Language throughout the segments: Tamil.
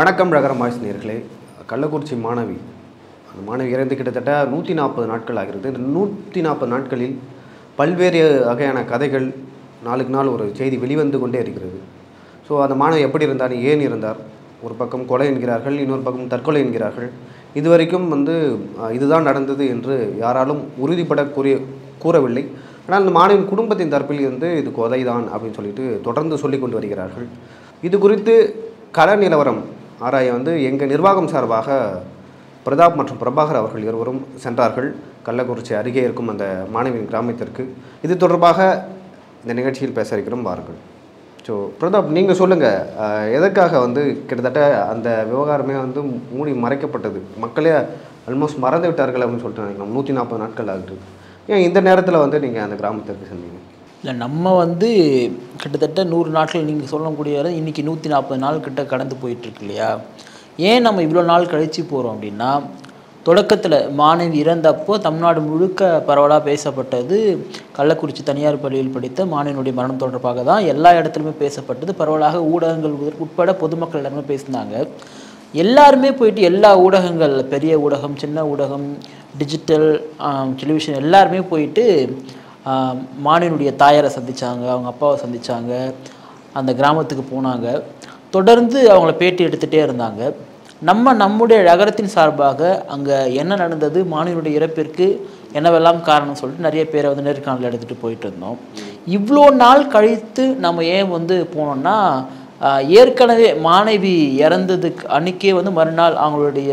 வணக்கம் ரகரம் வாய்ஸ் நேர்களே கள்ளக்குறிச்சி மாணவி அந்த மாணவி இறந்து கிட்டத்தட்ட நூற்றி நாற்பது நாட்கள் ஆகிறது இந்த நூற்றி நாற்பது நாட்களில் பல்வேறு வகையான கதைகள் நாளுக்கு நாள் ஒரு செய்தி வெளிவந்து கொண்டே இருக்கிறது ஸோ அந்த மாணவி எப்படி இருந்தார் ஏன் இருந்தார் ஒரு பக்கம் கொலை என்கிறார்கள் இன்னொரு பக்கம் தற்கொலை என்கிறார்கள் இதுவரைக்கும் வந்து அஹ், இதுதான் நடந்தது என்று யாராலும் உறுதிப்பட கூறிய கூறவில்லை ஆனால் அந்த மாணவியின் குடும்பத்தின் தரப்பில் இருந்து இது கொலைதான் அப்படின்னு சொல்லிட்டு தொடர்ந்து சொல்லி கொண்டு வருகிறார்கள் இது குறித்து கள நிலவரம் ஆராய வந்து எங்கள் நிர்வாகம் சார்பாக பிரதாப் மற்றும் பிரபாகர் அவர்கள் இருவரும் சென்றார்கள் கள்ளக்குறிச்சி அருகே இருக்கும் அந்த மாணவியின் கிராமத்திற்கு இது தொடர்பாக இந்த நிகழ்ச்சியில் பேச இருக்கிறோம் வாருங்கள் ஸோ பிரதாப் நீங்கள் சொல்லுங்கள் எதற்காக வந்து கிட்டத்தட்ட அந்த விவகாரமே வந்து மூடி மறைக்கப்பட்டது மக்களே ஆல்மோஸ்ட் மறந்து விட்டார்கள் அப்படின்னு சொல்லிட்டு நினைக்கிறோம் நூற்றி நாற்பது நாட்கள் ஆகுது ஏன் இந்த நேரத்தில் வந்து நீங்கள் அந்த கிராமத்திற்கு சென்றீங்க இல்லை நம்ம வந்து கிட்டத்தட்ட நூறு நாட்கள் நீங்கள் சொல்லக்கூடிய வரை இன்னைக்கு நூற்றி நாற்பது நாள் கிட்ட கடந்து போயிட்டுருக்கு இல்லையா ஏன் நம்ம இவ்வளோ நாள் கழித்து போகிறோம் அப்படின்னா தொடக்கத்தில் மாணவி இறந்தப்போ தமிழ்நாடு முழுக்க பரவலாக பேசப்பட்டது கள்ளக்குறிச்சி தனியார் பள்ளியில் படித்த மாணவியினுடைய மரணம் தொடர்பாக தான் எல்லா இடத்துலையுமே பேசப்பட்டது பரவலாக ஊடகங்கள் உட்- உட்பட பொதுமக்கள் எல்லாருமே பேசினாங்க எல்லாருமே போயிட்டு எல்லா ஊடகங்கள் பெரிய ஊடகம் சின்ன ஊடகம் டிஜிட்டல் டெலிவிஷன் எல்லாருமே போயிட்டு ஆம், மாணவியினுடைய தாயாரை சந்திச்சாங்க அவங்க அப்பாவை சந்திச்சாங்க அந்த கிராமத்துக்கு போனாங்க தொடர்ந்து அவங்கள பேட்டி எடுத்துகிட்டே இருந்தாங்க நம்ம நம்முடைய நகரத்தின் சார்பாக அங்கே என்ன நடந்தது மாணவியினுடைய இறப்பிற்கு என்னவெல்லாம் காரணம் சொல்லிட்டு நிறைய பேரை வந்து நேர்காணல் எடுத்துகிட்டு போயிட்டு இருந்தோம் இவ்வளோ நாள் கழித்து நம்ம ஏன் வந்து போனோம்னா ஆஹ், ஏற்கனவே மாணவி இறந்ததுக்கு அன்னைக்கே வந்து மறுநாள் அவங்களுடைய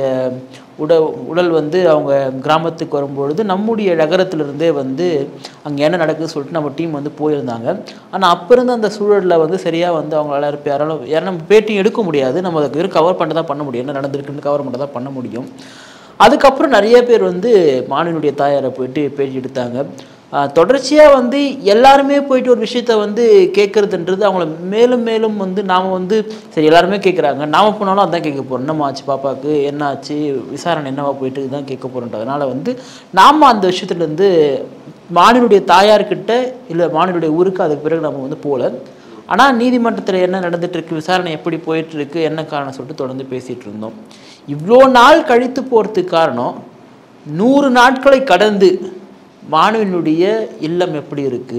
உட உடல் வந்து அவங்க கிராமத்துக்கு வரும்பொழுது நம்முடைய நகரத்திலிருந்தே வந்து அங்கே என்ன நடக்குதுன்னு சொல்லிட்டு நம்ம டீம் வந்து போயிருந்தாங்க ஆனால் அப்போ இருந்த அந்த சூழலில் வந்து சரியாக வந்து அவங்களால யாரும் யாராலும் யாரும் நம்ம பேட்டி எடுக்க முடியாது நம்ம அதுக்கு வெறும் கவர் பண்ண தான் பண்ண முடியும் என்ன நடந்திருக்குன்னு கவர் பண்ண தான் பண்ண முடியும் அதுக்கப்புறம் நிறைய பேர் வந்து மாணவியினுடைய தாயாரை போயிட்டு பேட்டி எடுத்தாங்க தொடர்ச்சியாக வந்து எல்லாருமே போயிட்டு ஒரு விஷயத்த வந்து கேட்குறதுன்றது அவங்கள மேலும் மேலும் வந்து நாம் வந்து சரி எல்லாருமே கேட்குறாங்க நாம் போனாலும் அதான் கேட்க போகிறோம் என்னம்மா ஆச்சு பாப்பாவுக்கு என்ன ஆச்சு விசாரணை என்னவா போயிட்டு இதுதான் கேட்க போகிறோன்றதுனால வந்து நாம் அந்த விஷயத்துலேருந்து மாணவியுடைய தாயார்கிட்ட இல்லை மாணவியுடைய ஊருக்கு அதுக்கு பிறகு நம்ம வந்து போகல ஆனால் நீதிமன்றத்தில் என்ன நடந்துட்டு இருக்கு விசாரணை எப்படி போயிட்டு இருக்கு என்ன காரணம் சொல்லிட்டு தொடர்ந்து பேசிட்டு இருந்தோம் இவ்வளோ நாள் கழித்து போகிறதுக்கு காரணம் நூறு நாட்களை கடந்து மாணவனுடைய இல்லம் எப்படி இருக்கு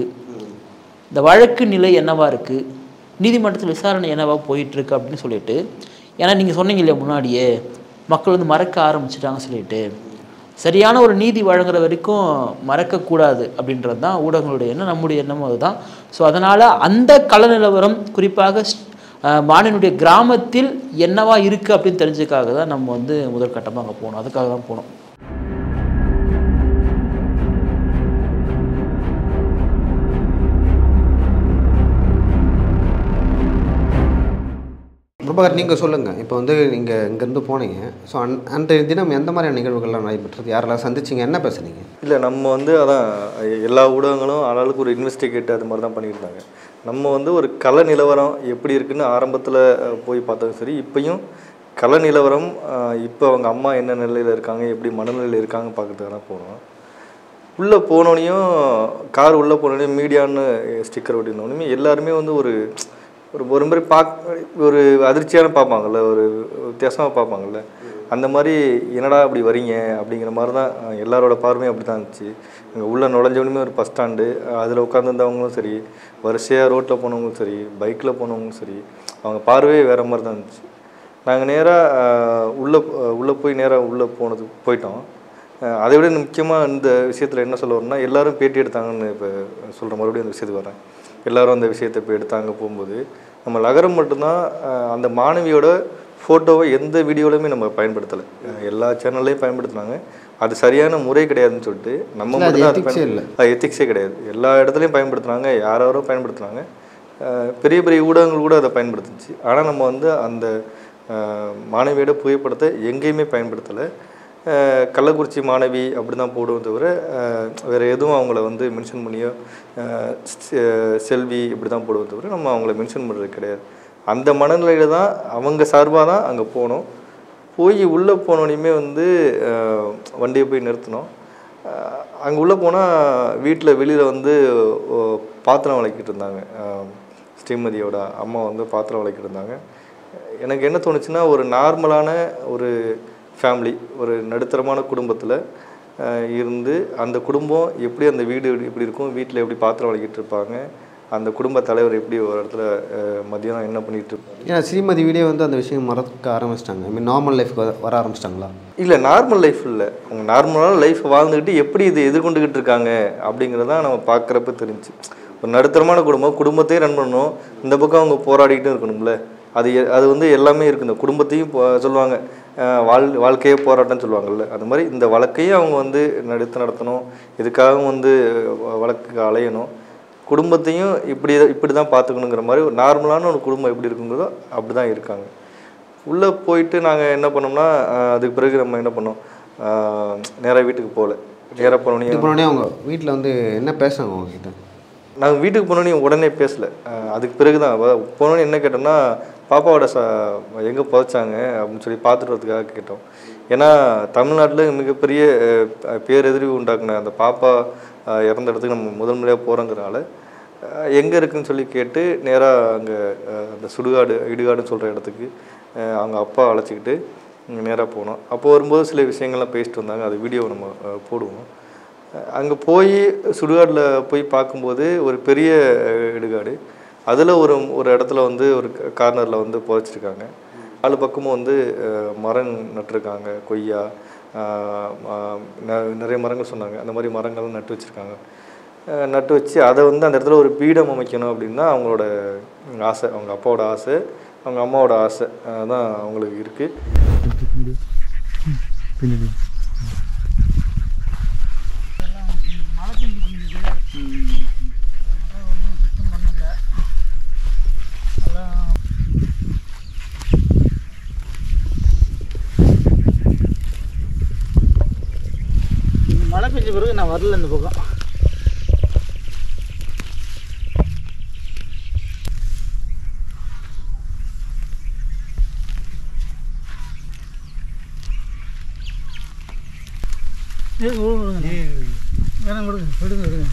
இந்த வழக்கு நிலை என்னவா இருக்கு நீதிமன்றத்தில் விசாரணை என்னவா போயிட்டு இருக்கு அப்படின்னு சொல்லிட்டு ஏன்னா நீங்கள் சொன்னீங்க இல்லையா முன்னாடியே மக்கள் வந்து மறக்க ஆரம்பிச்சிட்டாங்க சொல்லிட்டு சரியான ஒரு நீதி வழங்குற வரைக்கும் மறக்கக்கூடாது அப்படின்றது தான் ஊடகங்களுடைய எண்ணம் நம்முடைய எண்ணமும் அதுதான் ஸோ அதனால் அந்த கள நிலவரம் குறிப்பாக ஸ்- அஹ் மாணவனுடைய கிராமத்தில் என்னவா இருக்குது அப்படின்னு தெரிஞ்சுக்காக தான் நம்ம வந்து முதல் கட்டமாக அங்கே போனோம் அதுக்காக தான் போனோம் பிரபாகர் நீங்கள் சொல்லுங்கள் இப்போ வந்து நீங்கள் இங்கேருந்து போனீங்க ஸோ அன் அன்றைய தினம் எந்த மாதிரியான நிகழ்வுகள்லாம் நடைபெற்றது யாரெல்லாம் சந்திச்சிங்க என்ன பேசுனீங்க இல்லை நம்ம வந்து அதான் எல்லா ஊடகங்களும் ஆளாளுக்கு ஒரு இன்வெஸ்டிகேட் அது மாதிரி தான் பண்ணியிருந்தாங்க நம்ம வந்து ஒரு கள நிலவரம் எப்படி இருக்குன்னு ஆரம்பத்தில் போய் பார்த்ததும் சரி இப்பயும் கள நிலவரம் அஹ், இப்போ அவங்க அம்மா என்ன நிலையில் இருக்காங்க எப்படி மனநிலையில் இருக்காங்க பார்க்கறதுக்கு தான் போனோம் உள்ளே போனோடனையும் கார் உள்ளே போனோடனையும் மீடியான்னு ஸ்டிக்கர் ஒட்டினோடனே எல்லாருமே வந்து ஒரு ஒரு ஒரு மாதிரி பார்க்க ஒரு அதிர்ச்சியான பார்ப்பாங்கல்ல ஒரு வித்தியாசமாக பார்ப்பாங்கல்ல அந்த மாதிரி என்னடா அப்படி வரீங்க அப்படிங்கிற மாதிரி தான் அஹ், எல்லாரோட பார்வையும் அப்படி தான் இருந்துச்சு இங்கே உள்ளே நுழைஞ்சவனுமே ஒரு பஸ் ஸ்டாண்டு அதில் உட்காந்துருந்தவங்களும் சரி வரிசையாக ரோட்டில் போனவங்களும் சரி பைக்கில் போனவங்களும் சரி அவங்க பார்வையே வேறு மாதிரி தான் இருந்துச்சு நாங்கள் நேராக உள்ளே உள்ளே போய் நேராக உள்ளே போனது போயிட்டோம் அஹ் அதை விட முக்கியமாக இந்த விஷயத்தில் என்ன சொல்ல வரேன்னா எல்லாரும் பேட்டி எடுத்தாங்கன்னு இப்போ சொல்கிற மறுபடியும் அந்த விஷயத்துக்கு வரேன் எல்லாரும் அந்த விஷயத்தை இப்போ எடுத்தாங்க போகும்போது நம்ம நகரம் மட்டும்தான் அஹ் அந்த மாணவியோட ஃபோட்டோவை எந்த வீடியோலையுமே நம்ம பயன்படுத்தலை எல்லா சேனல்லையும் பயன்படுத்துனாங்க அது சரியான முறை கிடையாதுன்னு சொல்லிட்டு நம்ம இல்ல, அது மட்டும் தான் ethics ஏ இல்ல. அது எத்திக்ஸே கிடையாது எல்லா இடத்துலையும் பயன்படுத்துனாங்க யார் யாரோ பயன்படுத்துனாங்க அஹ் பெரிய பெரிய ஊடகங்கள் கூட அதை பயன்படுத்துச்சு ஆனால் நம்ம வந்து அந்த அஹ், மாணவியோட புகைப்படத்தை எங்கேயுமே பயன்படுத்தலை அஹ், கள்ளக்குறிச்சி மாணவி அப்படி தான் போடுவோம் தவிர அஹ், வேறு எதுவும் அவங்கள வந்து மென்ஷன் பண்ணியோ அஹ், செ- செல்வி இப்படி தான் போடுவோம் தவிர நம்ம அவங்கள மென்ஷன் பண்ணுறது கிடையாது அந்த மனநிலையில் தான் அவங்க சார்பாக தான் அங்கே போனோம் போய் உள்ளே போனோடனையுமே வந்து அஹ், வண்டியை போய் நிறுத்தினோம் அங்கே உள்ளே போனால் வீட்டில் வெளியில் வந்து ஓ, பாத்திரம் விளக்கிட்டு இருந்தாங்க அஹ், ஸ்ரீமதியோட அம்மா வந்து பாத்திரம் விளக்கிட்டு இருந்தாங்க எனக்கு என்ன தோணுச்சுன்னா ஒரு நார்மலான ஒரு ஃபேமிலி ஒரு நடுத்தரமான குடும்பத்தில் இருந்து அந்த குடும்பம் எப்படி அந்த வீடு எப்படி- எப்படி இருக்கும் வீட்டில் எப்படி பாத்திரம் வளக்கிட்டு இருப்பாங்க அந்த குடும்ப தலைவர் எப்படி ஒரு இடத்துல அஹ், மதியானம் என்ன பண்ணிட்டு இருப்பாங்க ஏன்னா ஸ்ரீமதி வீடே வந்து அந்த விஷயம் மறக்க ஆரம்பிச்சிட்டாங்க ஐ மீன் நார்மல் லைஃப்க்கு வர ஆரம்பிச்சிட்டாங்களா இல்லை நார்மல் லைஃப் இல்லை அவங்க நார்மலான லைஃப் வாழ்ந்துக்கிட்டு எப்படி இது எதிர்கொண்டுக்கிட்டு இருக்காங்க அப்படிங்கிறதான் நம்ம பார்க்குறப்ப தெரிஞ்சு ஒரு நடுத்தரமான குடும்பம் குடும்பத்தையே ரன் பண்ணணும் இந்த பக்கம் அவங்க போராடிக்கிட்டும் இருக்கணும்ல அது எ- அது வந்து எல்லாமே இருக்குது இந்த குடும்பத்தையும் போ- சொல்லுவாங்க அஹ், வாழ் வாழ்க்கையே போராட்டம்னு சொல்லுவாங்கல்ல அந்த மாதிரி இந்த வழக்கையும் அவங்க வந்து நடத்து நடத்தணும் இதுக்காகவும் வந்து வ- வழக்குக்கு அலையணும் குடும்பத்தையும் இப்படி இப்படி தான் பார்த்துக்கணுங்கிற மாதிரி ஒரு நார்மலான ஒரு குடும்பம் எப்படி இருக்குங்கிறதோ அப்படி தான் இருக்காங்க உள்ளே போயிட்டு நாங்கள் என்ன பண்ணோம்னா அஹ், அதுக்கு பிறகு நம்ம என்ன பண்ணோம் நேராக வீட்டுக்கு போகல நேராக போனோடனே இது போனோடனே அவங்க வீட்டில் வந்து என்ன பேசுனாங்க உங்ககிட்ட நாங்கள் வீட்டுக்கு போனோடனே உடனே பேசல அஹ், அதுக்கு பிறகு தான் போனோடனே என்ன கேட்டோம்னா பாப்பாவோட ச எங்கே புதைச்சாங்க அப்படின்னு சொல்லி பார்த்துட்டு வரதுக்காக கேட்டோம் ஏன்னா தமிழ்நாட்டில் மிகப்பெரிய அஹ், பேரெதிர்வு உண்டாக்குன அந்த பாப்பா அஹ், இறந்த இடத்துக்கு நம்ம முதல் முறையாக போகிறோங்கிறனால எங்கே இருக்குன்னு சொல்லி கேட்டு நேராக அங்கே அந்த சுடுகாடு இடுகாடுன்னு சொல்கிற இடத்துக்கு அஹ், அவங்க அப்பா அழைச்சிக்கிட்டு நேராக போனோம் அப்போ வரும்போது சில விஷயங்கள்லாம் பேசிட்டு வந்தாங்க அது வீடியோ நம்ம அஹ், போடுவோம் அங்கே போய் சுடுகாட்டில் போய் பார்க்கும்போது ஒரு பெரிய அஹ், இடுகாடு அதில் ஒரு ஒரு இடத்துல வந்து ஒரு கார்னரில் வந்து புதைச்சிருக்காங்க நாலு பக்கமும் வந்து அஹ், மரம் நட்டிருக்காங்க கொய்யா அஹ், ம- ந- நிறைய மரங்கள் சொன்னாங்க அந்த மாதிரி மரங்கள்லாம் நட்டு வச்சுருக்காங்க நட்டு வச்சு அதை வந்து அந்த இடத்துல ஒரு பீடம் அமைக்கணும் அப்படின்னு தான் அவங்களோட ஆசை அவங்க அப்பாவோட ஆசை அவங்க அம்மாவோட ஆசை அஹ், தான் அவங்களுக்கு இருக்குது இந்த மழை பெஞ்ச பிறகு நான் வரல இந்த பக்கம் ஏய், விடுங்க, விடுங்க. வேணாம் விடுங்க விடுங்க விடுங்க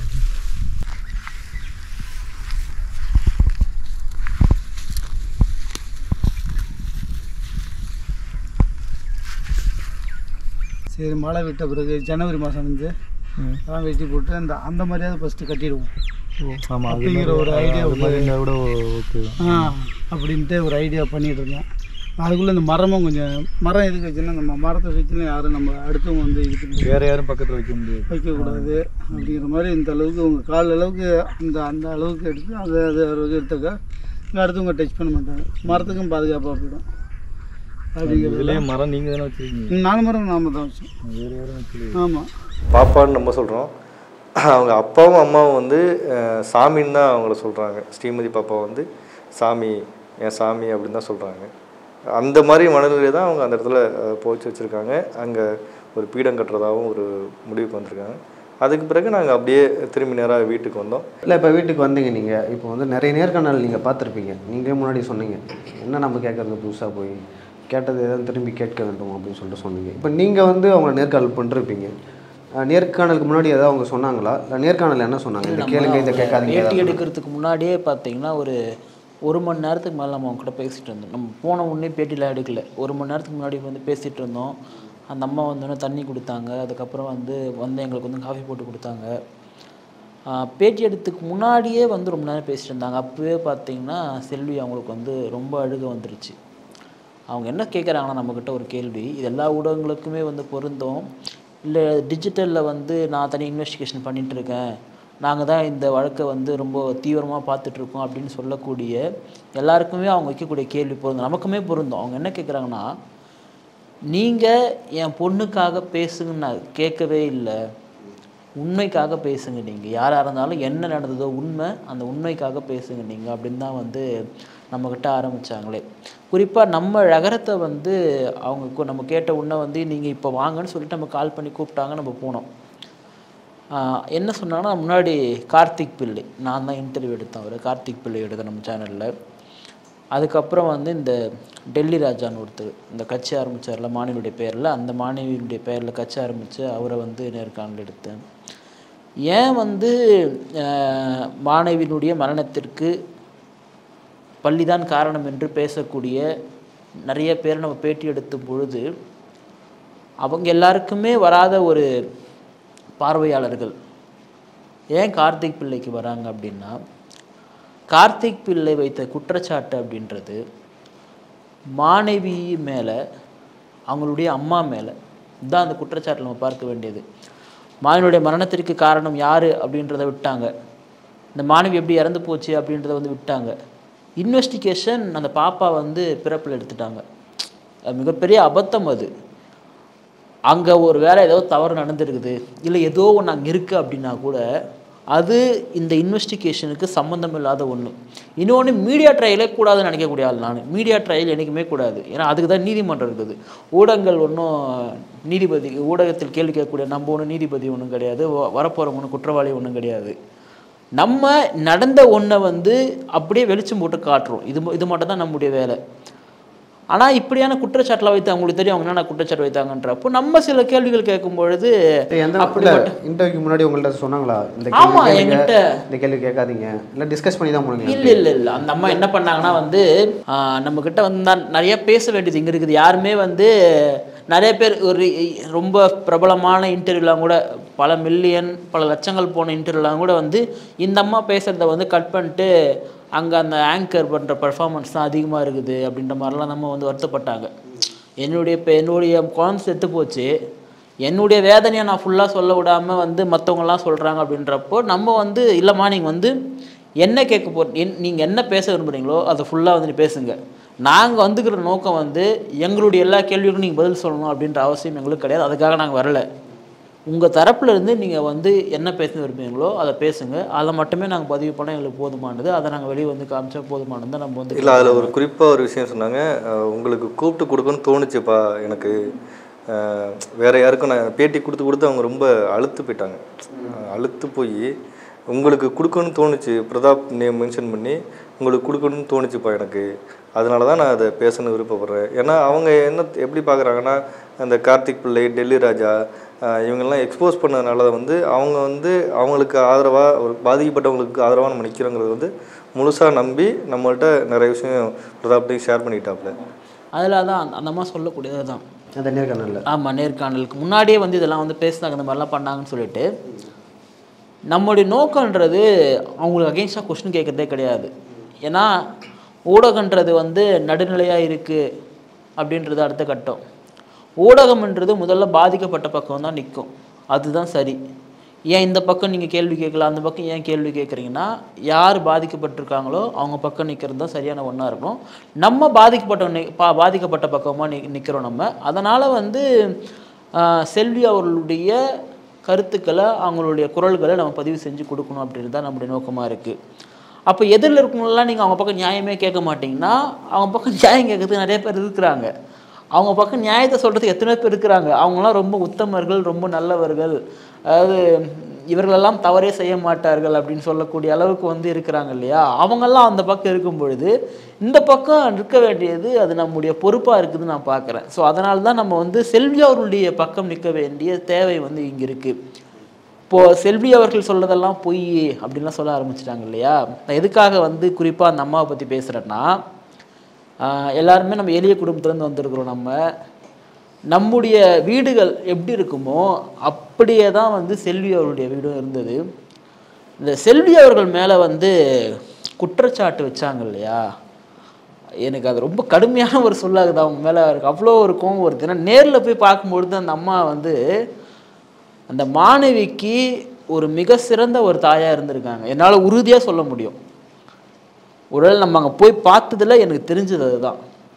சரி மழை விட்ட பிறகு ஜனவரி மாதம் வந்து அதெல்லாம் வெட்டி போட்டு அந்த அந்த மாதிரியாவது ஃபஸ்ட்டு கட்டிடுவோம் ஆமாம் அப்படிங்கிற ஒரு ஐடியா அது மாதிரி இருந்தால் கூட ஓகே தான் ஆ அப்படின்ட்டு ஒரு ஐடியா பண்ணிட்டு இருந்தேன் அதுக்குள்ளே இந்த மரமும் கொஞ்சம் மரம் எதுக்கு வச்சுன்னா நம்ம மரத்தை சுற்றிலும் யாரும் நம்ம அடுத்தவங்க வந்து இது வேற யாரும் பக்கத்தில் வைக்க முடியாது வைக்கக்கூடாது அப்படிங்கிற மாதிரி இந்த அளவுக்கு உங்கள் கால் அளவுக்கு அந்த அந்த அளவுக்கு எடுத்து அதை அதை அளவுக்கு எடுத்தாக்கா இங்கே அடுத்தவங்க டச் பண்ண மாட்டாங்க மரத்துக்கும் பாதுகாப்பாக போயிடும் அப்படிங்கிறது இதுலேயே மரம் நீங்கள் தானே வச்சுருக்கீங்க நாலு மரம் நாம தான் வச்சோம் வேறு யாரும் வைக்கல ஆமாம் பாப்பான்னு நம்ம சொல்கிறோம் அவங்க அப்பாவும் அம்மாவும் வந்து அஹ், சாமின்னு தான் அவங்கள சொல்கிறாங்க ஸ்ரீமதி பாப்பா வந்து சாமி என் சாமி அப்படின்னு தான் சொல்கிறாங்க அந்த மாதிரி மனநிலையை தான் அவங்க அந்த இடத்துல அஹ், போச்சு வச்சுருக்காங்க அங்கே ஒரு பீடம் கட்டுறதாகவும் ஒரு முடிவுக்கு வந்திருக்காங்க அதுக்கு பிறகு நாங்கள் அப்படியே திரும்பி நேராக வீட்டுக்கு வந்தோம் இல்லை இப்போ வீட்டுக்கு வந்தீங்க நீங்கள் இப்போ வந்து நிறைய நேர்காணல் நீங்கள் பார்த்துருப்பீங்க நீங்களே முன்னாடி சொன்னீங்க என்ன நம்ம கேட்குறது புதுசாக போய் கேட்டது எதாவது திரும்பி கேட்க வேண்டும் அப்படின்னு சொல்லிட்டு சொன்னீங்க இப்போ நீங்கள் வந்து அவங்கள நேர்காணல் பண்ணிருப்பீங்க அஹ் நேர்காணலுக்கு முன்னாடி ஏதாவது அவங்க சொன்னாங்களா இல்லை நேர்காணல் என்ன சொன்னாங்க இந்த கேளுங்க இதை கேட்காதீங்க பேட்டி ஏதாவது எடுக்கிறதுக்கு முன்னாடியே பார்த்தீங்கன்னா ஒரு ஒரு மணி நேரத்துக்கு மேலே நம்ம அவங்க கிட்ட பேசிகிட்டு இருந்தோம் நம்ம போன உடனே பேட்டிலாம் எடுக்கல ஒரு மணி நேரத்துக்கு முன்னாடி வந்து பேசிகிட்டு இருந்தோம் அந்த அம்மா வந்தோடனே தண்ணி கொடுத்தாங்க அதுக்கப்புறம் வந்து வந்து எங்களுக்கு வந்து காஃபி போட்டு கொடுத்தாங்க ஆஹ் பேட்டி எடுத்துக்கு முன்னாடியே வந்து ரொம்ப நேரம் பேசிட்டு இருந்தாங்க அப்போவே பார்த்தீங்கன்னா செல்வி அவங்களுக்கு வந்து ரொம்ப அழுக வந்துருச்சு அவங்க என்ன கேட்குறாங்கன்னா நம்மக்கிட்ட ஒரு கேள்வி இது எல்லா ஊடகங்களுக்குமே வந்து பொருந்தும் இல்லை டிஜிட்டலில் வந்து நான் தனி இன்வெஸ்டிகேஷன் பண்ணிட்டு இருக்கேன் நாங்கள் தான் இந்த வழக்கை வந்து ரொம்ப தீவிரமாக பார்த்துட்ருக்கோம் அப்படின்னு சொல்லக்கூடிய எல்லாருக்குமே அவங்க வைக்கக்கூடிய கேள்வி பொருந்தும் நமக்குமே பொருந்தும் அவங்க என்ன கேட்குறாங்கன்னா நீங்கள் என் பொண்ணுக்காக பேசுங்கன்னு நான் கேட்கவே இல்லை உண்மைக்காக பேசுங்க நீங்கள் யாராக இருந்தாலும் என்ன நடந்ததோ உண்மை அந்த உண்மைக்காக பேசுங்க நீங்கள் அப்படின்னு தான் வந்து நம்மக்கிட்ட ஆரம்பித்தாங்களே குறிப்பாக நம்ம ரகரத்தை வந்து அவங்க கு- நம்ம கேட்ட உடனே வந்து நீங்கள் இப்போ வாங்கன்னு சொல்லிட்டு நம்ம கால் பண்ணி கூப்பிட்டாங்க நம்ம போனோம் ஆஹ் என்ன சொன்னாங்கன்னா முன்னாடி கார்த்திக் பிள்ளை நான் தான் இன்டர்வியூ எடுத்தேன் அவர் கார்த்திக் பிள்ளை எடுத்தேன் நம்ம சேனலில் அதுக்கப்புறம் வந்து இந்த டெல்லி ராஜான்னு ஒருத்தர் இந்த கட்சி ஆரம்பித்தார்ல மாணவியுடைய பேரில் அந்த மாணவியினுடைய பேரில் கட்சி ஆரம்பித்து அவரை வந்து நேர்காணல் எடுத்தேன் ஏன் வந்து ஆஹ், மாணவியினுடைய மரணத்திற்கு பள்ளிதான் காரணம் என்று பேசக்கூடிய நிறைய பேர் நம்ம பேட்டி எடுத்தும் பொழுது அவங்க எல்லாருக்குமே வராத ஒரு பார்வையாளர்கள் ஏன் கார்த்திக் பிள்ளைக்கு வராங்க அப்படின்னா கார்த்திக் பிள்ளை வைத்த குற்றச்சாட்டு அப்படின்றது மாணவி மேலே அவங்களுடைய அம்மா மேலே தான் அந்த குற்றச்சாட்டு நம்ம பார்க்க வேண்டியது மாணவியுடைய மரணத்திற்கு காரணம் யார் அப்படின்றத விட்டாங்க இந்த மாணவி எப்படி இறந்து போச்சு அப்படின்றத வந்து விட்டாங்க இன்வெஸ்டிகேஷன் அந்த பாப்பா வந்து பிறப்பில் எடுத்துட்டாங்க அது மிகப்பெரிய அபத்தம் அது அங்கே ஒரு வேலை ஏதோ தவறு நடந்திருக்குது இல்லை ஏதோ ஒன்று அங்கே இருக்குது அப்படின்னா கூட அது இந்த இன்வெஸ்டிகேஷனுக்கு சம்மந்தம் இல்லாத ஒன்று இன்னொன்று மீடியா ட்ரையலே கூடாதுன்னு நினைக்கக்கூடிய ஆள் நான் மீடியா ட்ரையல் என்றைக்குமே கூடாது ஏன்னா அதுக்கு தான் நீதிமன்றம் இருக்குது ஊடகங்கள் ஒன்றும் நீதிபதி ஊடகத்தில் கேள்வி கேட்கக்கூடிய நம்ம ஒன்றும் நீதிபதி ஒன்றும் கிடையாது வ- வரப்போறவங்க ஒன்றும் குற்றவாளி ஒன்றும் கிடையாது நம்ம நடந்த ஒன்றை வந்து அப்படியே வெளிச்சம் போட்டு காட்டுறோம் இது ம- இது மட்டும் தான் நம்முடைய வேலை ஆனால் இப்படியான குற்றச்சாட்டில் வைத்து அவங்களுக்கு தெரியும் அவங்க என்னென்ன குற்றச்சாட்டு வைத்தாங்கன்றப்போ நம்ம சில கேள்விகள் கேட்கும் பொழுது எந்த அப்படிப்பட்ட இன்டர்வியூக்கு முன்னாடி உங்கள்ட்ட சொன்னாங்களா இந்த ஆமா, கேள்வி கேளுங்க, என்கிட்ட. இந்த கேள்வி கேட்காதீங்க இல்லை டிஸ்கஸ் பண்ணி தான் போனீங்க இல்ல இல்ல இல்ல அந்த அம்மா என்ன பண்ணாங்கன்னா வந்து ஆஹ், நம்ம கிட்ட வந்து தான் நிறைய பேச வேண்டியது இங்க இருக்குது யாருமே வந்து நிறைய பேர் ஒரு ரொம்ப பிரபலமான இன்டர்வியூலாம் கூட பல மில்லியன் பல லட்சங்கள் போன இன்டர்வியூலாம் கூட வந்து இந்த அம்மா பேசுறத வந்து கட் பண்ணிட்டு அங்க அந்த ஆங்கர் பண்ற பெர்ஃபார்மன்ஸ் தான் அதிகமா இருக்குது அப்படின்ற மாதிரிலாம் நம்ம வந்து வருத்தப்பட்டாங்க என்னுடைய இப்போ என்னுடைய குழந்தை செத்து போச்சு என்னுடைய வேதனையை நான் ஃபுல்லாக சொல்ல விடாம வந்து மற்றவங்கலாம் சொல்கிறாங்க அப்படின்றப்போ நம்ம வந்து இல்லைம்மா நீங்கள் வந்து என்ன கேட்க போ என் நீங்கள் என்ன பேச விரும்புகிறீங்களோ அதை ஃபுல்லாக வந்து நீ பேசுங்க நாங்கள் வந்துக்கிற நோக்கம் வந்து எங்களுடைய எல்லா கேள்விக்கும் நீங்கள் பதில் சொல்லணும் அப்படின்ற அவசியம் எங்களுக்கு கிடையாது அதுக்காக நாங்கள் வரல உங்கள் தரப்புல இருந்து நீங்கள் வந்து என்ன பேச விரும்புறீங்களோ அதை பேசுங்க அதை மட்டுமே நாங்கள் பதிவு பண்ணால் எங்களுக்கு போதுமானது அதை நாங்கள் வெளியே வந்து காமிச்சா போதுமானது தான் நம்ம வந்து இல்லை அதில் ஒரு குறிப்பாக ஒரு விஷயம் சொன்னாங்க அஹ் உங்களுக்கு கூப்பிட்டு கொடுக்கணும்னு தோணுச்சுப்பா எனக்கு அஹ் வேற யாருக்கும் நான் பேட்டி கொடுத்து கொடுத்து அவங்க ரொம்ப அழுத்து போயிட்டாங்க அஹ் அழுத்து போய் உங்களுக்கு கொடுக்கணும்னு தோணுச்சு பிரதாப் நேம் மென்ஷன் பண்ணி உங்களுக்கு கொடுக்கணும்னு தோணுச்சுப்பா எனக்கு அதனால தான் நான் அதை பேசணும்னு விருப்பப்படுறேன் ஏன்னா அவங்க என்ன எப்படி பார்க்குறாங்கன்னா அந்த கார்த்திக் பிள்ளை டெல்லி ராஜா அஹ் இவங்கெல்லாம் எக்ஸ்போஸ் பண்ணதுனால வந்து அவங்க வந்து அவங்களுக்கு ஆதரவாக ஒரு பாதிக்கப்பட்டவங்களுக்கு ஆதரவாக நம்ம நிற்கிறோங்கிறது வந்து முழுசாக நம்பி நம்மள்ட்ட நிறைய விஷயம் பிரதாப்டையும் ஷேர் பண்ணிக்கிட்டாப்புல அதில் தான் அந்த- அந்த அம்மா சொல்லக்கூடியது தான் அந்த நேர்காணலில் ஆமாம் நேர்காணலுக்கு முன்னாடியே வந்து இதெல்லாம் வந்து பேசினாங்க இந்த மாதிரிலாம் பண்ணாங்கன்னு சொல்லிட்டு நம்முடைய நோக்கன்றது அவங்களுக்கு அகெயின்ஸ்டாக கொஸ்டின் கேட்குறதே கிடையாது ஏன்னா ஊடகன்றது வந்து நடுநிலையாக இருக்குது அப்படின்றது அடுத்த கட்டம் ஊடகம்ன்றது முதல்ல பாதிக்கப்பட்ட பக்கம் தான் நிற்கும் அதுதான் சரி ஏன் இந்த பக்கம் நீங்கள் கேள்வி கேட்கல அந்த பக்கம் ஏன் கேள்வி கேட்குறீங்கன்னா யார் பாதிக்கப்பட்டிருக்காங்களோ அவங்க பக்கம் நிற்கிறது தான் சரியான ஒன்றா இருக்கணும் நம்ம பாதிக்கப்பட்ட நி பா பாதிக்கப்பட்ட பக்கமாக நி நிற்கிறோம் நம்ம அதனால் வந்து ஆஹ், செல்வி அவர்களுடைய கருத்துக்களை அவங்களுடைய குரல்களை நம்ம பதிவு செஞ்சு கொடுக்கணும் அப்படின்றது தான் நம்முடைய நோக்கமாக இருக்குது அப்போ எதிரில் இருக்கவங்களாம் நீங்கள் அவங்க பக்கம் நியாயமே கேட்க மாட்டீங்கன்னா அவங்க பக்கம் நியாயம் கேட்கறதுக்கு நிறைய பேர் இருக்கிறாங்க அவங்க பக்கம் நியாயத்தை சொல்கிறதுக்கு எத்தனை பேர் இருக்கிறாங்க அவங்களாம் ரொம்ப உத்தமர்கள் ரொம்ப நல்லவர்கள் அதாவது இவர்களெல்லாம் தவறே செய்ய மாட்டார்கள் அப்படின்னு சொல்லக்கூடிய அளவுக்கு வந்து இருக்கிறாங்க இல்லையா அவங்கெல்லாம் அந்த பக்கம் இருக்கும் பொழுது இந்த பக்கம் இருக்க வேண்டியது அது நம்முடைய பொறுப்பாக இருக்குதுன்னு நான் பார்க்குறேன் ஸோ அதனால தான் நம்ம வந்து செல்வி அவர்களுடைய பக்கம் நிற்க வேண்டிய தேவை வந்து இங்கே இருக்குது இப்போது செல்வி அவர்கள் சொல்றதெல்லாம் பொய் அப்படின்லாம் சொல்ல ஆரம்பிச்சிட்டாங்க இல்லையா நான் எதுக்காக வந்து குறிப்பாக அந்த அம்மாவை பற்றி பேசுகிறேன்னா எல்லாருமே நம்ம எளிய குடும்பத்துலேருந்து வந்திருக்கிறோம் நம்ம நம்முடைய வீடுகள் எப்படி இருக்குமோ அப்படியே தான் வந்து செல்வி அவருடைய வீடும் இருந்தது இந்த செல்வி அவர்கள் மேலே வந்து குற்றச்சாட்டு வச்சாங்க இல்லையா எனக்கு அது ரொம்ப கடுமையான ஒரு சொல்லாகுது அவங்க மேலே எனக்கு அவ்வளோ ஒரு கோவம் வருது ஏன்னா நேரில் போய் பார்க்கும்பொழுது அந்த அம்மா வந்து அந்த மாணவிக்கு ஒரு மிக சிறந்த ஒரு தாயாக இருந்திருக்காங்க என்னால் உறுதியாக சொல்ல முடியும் ஒருவேளை நம்ம அங்கே போய் பார்த்ததுல எனக்கு தெரிஞ்சது அதுதான்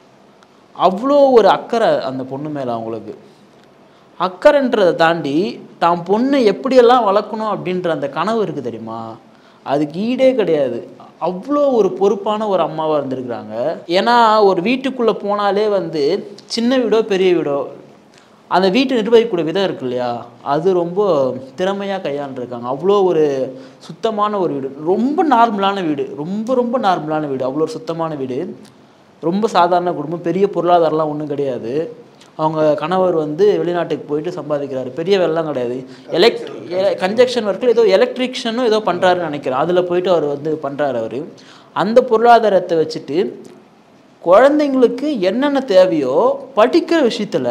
அவ்வளோ ஒரு அக்கறை அந்த பொண்ணு மேலே அவங்களுக்கு அக்கறைன்றதை தாண்டி தான் பொண்ணை எப்படியெல்லாம் வளர்க்கணும் அப்படின்ற அந்த கனவு இருக்குது தெரியுமா அதுக்கு ஈடே கிடையாது அவ்வளோ ஒரு பொறுப்பான ஒரு அம்மாவாக இருந்திருக்கிறாங்க ஏன்னா ஒரு வீட்டுக்குள்ளே போனாலே வந்து சின்ன வீடோ பெரிய வீடோ அந்த வீட்டை நிர்வகிக்கக்கூடிய விதம் இருக்கு இல்லையா அது ரொம்ப திறமையாக கையாண்டுருக்காங்க அவ்வளோ ஒரு சுத்தமான ஒரு வீடு ரொம்ப நார்மலான வீடு ரொம்ப ரொம்ப நார்மலான வீடு அவ்வளோ ஒரு சுத்தமான வீடு ரொம்ப சாதாரண குடும்பம் பெரிய பொருளாதாரம்லாம் ஒன்றும் கிடையாது அவங்க கணவர் வந்து வெளிநாட்டுக்கு போயிட்டு சம்பாதிக்கிறாரு பெரிய வேலைலாம் கிடையாது எலக்ட் கன்ஜெக்ஷன் ஒர்க்கில் ஏதோ எலக்ட்ரிஷனும் ஏதோ பண்ணுறாருன்னு நினைக்கிறேன் அதில் போயிட்டு அவர் வந்து பண்ணுறாரு அவர் அந்த பொருளாதாரத்தை வச்சுட்டு குழந்தைங்களுக்கு என்னென்ன தேவையோ படிக்கிற விஷயத்தில்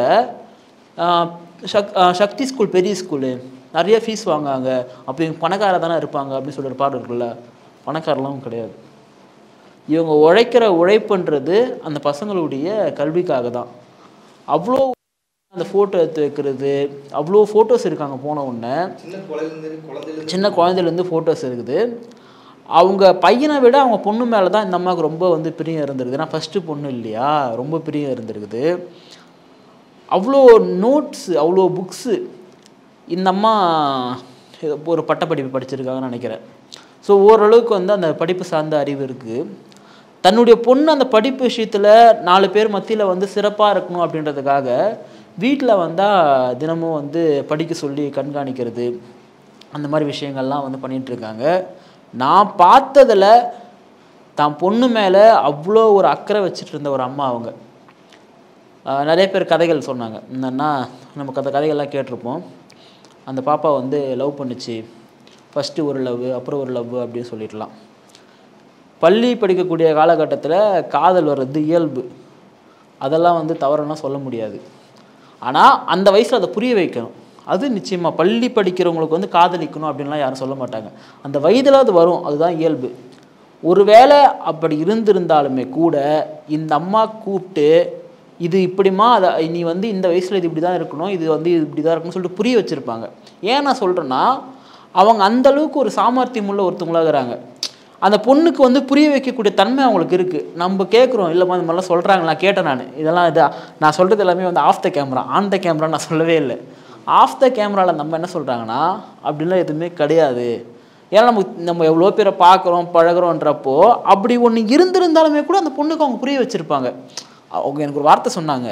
சக் ஆஹ் சக்தி ஸ்கூல் பெரிய ஸ்கூலு நிறைய ஃபீஸ் வாங்குவாங்க அப்போ இவங்க பணக்கார தானே இருப்பாங்க அப்படின்னு சொல்லி ஒரு பாடம் இருக்குல்ல பணக்காரலாம் கிடையாது இவங்க உழைக்கிற உழைப்புன்றது அந்த பசங்களுடைய கல்விக்காக தான் அவ்வளோ அந்த ஃபோட்டோ எடுத்து வைக்கிறது அவ்வளோ ஃபோட்டோஸ் இருக்காங்க போன உடனே சின்ன குழந்தையிலேருந்து ஃபோட்டோஸ் இருக்குது அவங்க பையனை விட அவங்க பொண்ணு மேலே தான் இந்த அம்மாவுக்கு ரொம்ப வந்து பிரியம் இருந்திருக்குது ஏன்னா ஃபஸ்ட்டு பொண்ணு இல்லையா ரொம்ப பிரியம் இருந்திருக்குது அவ்வளோ நோட்ஸு அவ்வளோ புக்ஸு இந்த அம்மா ஏதோ ஒரு பட்டப்படிப்பு படிச்சிருக்காங்கன்னு நினைக்கிறேன் ஸோ ஓரளவுக்கு வந்து அந்த படிப்பு சார்ந்த அறிவு இருக்குது தன்னுடைய பொண்ணு அந்த படிப்பு விஷயத்தில் நாலு பேர் மத்தியில் வந்து சிறப்பாக இருக்கணும் அப்படின்றதுக்காக வீட்டில் வந்தால் தினமும் வந்து படிக்க சொல்லி கண்காணிக்கிறது அந்த மாதிரி விஷயங்கள்லாம் வந்து பண்ணிட்டு இருக்காங்க நான் பார்த்ததில் தான் பொண்ணு மேலே அவ்வளோ ஒரு அக்கறை வச்சுட்டு இருந்த ஒரு அம்மா அவங்க ஆஹ் நிறைய பேர் கதைகள் சொன்னாங்க என்னன்னா நமக்கு அந்த கதைகள்லாம் கேட்டிருப்போம் அந்த பாப்பா வந்து லவ் பண்ணுச்சு ஃபஸ்ட்டு ஒரு லவ் அப்புறம் ஒரு லவ் அப்படின்னு சொல்லிடலாம் பள்ளி படிக்கக்கூடிய காலகட்டத்தில் காதல் வர்றது இயல்பு அதெல்லாம் வந்து தவறுலாம் சொல்ல முடியாது ஆனால் அந்த வயசில் அதை புரிய வைக்கணும் அது நிச்சயமாக பள்ளி படிக்கிறவங்களுக்கு வந்து காதலிக்கணும் அப்படின்லாம் யாரும் சொல்ல மாட்டாங்க அந்த வயதில் அது வரும் அதுதான் இயல்பு ஒருவேளை அப்படி இருந்திருந்தாலுமே கூட இந்த அம்மா கூப்பிட்டு இது இப்படிமா அதை நீ வந்து இந்த வயசில் இது இப்படி தான் இருக்கணும் இது வந்து இது இப்படி தான் இருக்கணும்னு சொல்லிட்டு புரிய வச்சுருப்பாங்க ஏன் நான் சொல்கிறேன்னா அவங்க அந்த அளவுக்கு ஒரு சாமர்த்தியம் உள்ள ஒருத்தவங்களாகிறாங்க அந்த பொண்ணுக்கு வந்து புரிய வைக்கக்கூடிய தன்மை அவங்களுக்கு இருக்குது நம்ம கேட்குறோம் இல்லைம்மா இந்த மாதிரிலாம் சொல்கிறாங்க நான் கேட்டேன் நான் இதெல்லாம் இது நான் சொல்கிறது எல்லாமே வந்து off the camera on the camera நான் சொல்லவே இல்லை ஆஃப் த கேமராவில் நம்ம என்ன சொல்கிறாங்கன்னா அப்படிலாம் எதுவுமே கிடையாது ஏன்னா நம்ம நம்ம எவ்வளோ பேரை பார்க்குறோம் பழகுறோன்றப்போ அப்படி ஒன்று இருந்திருந்தாலுமே கூட அந்த பொண்ணுக்கு அவங்க புரிய வச்சுருப்பாங்க அவங்க எனக்கு ஒரு வார்த்தை சொன்னாங்க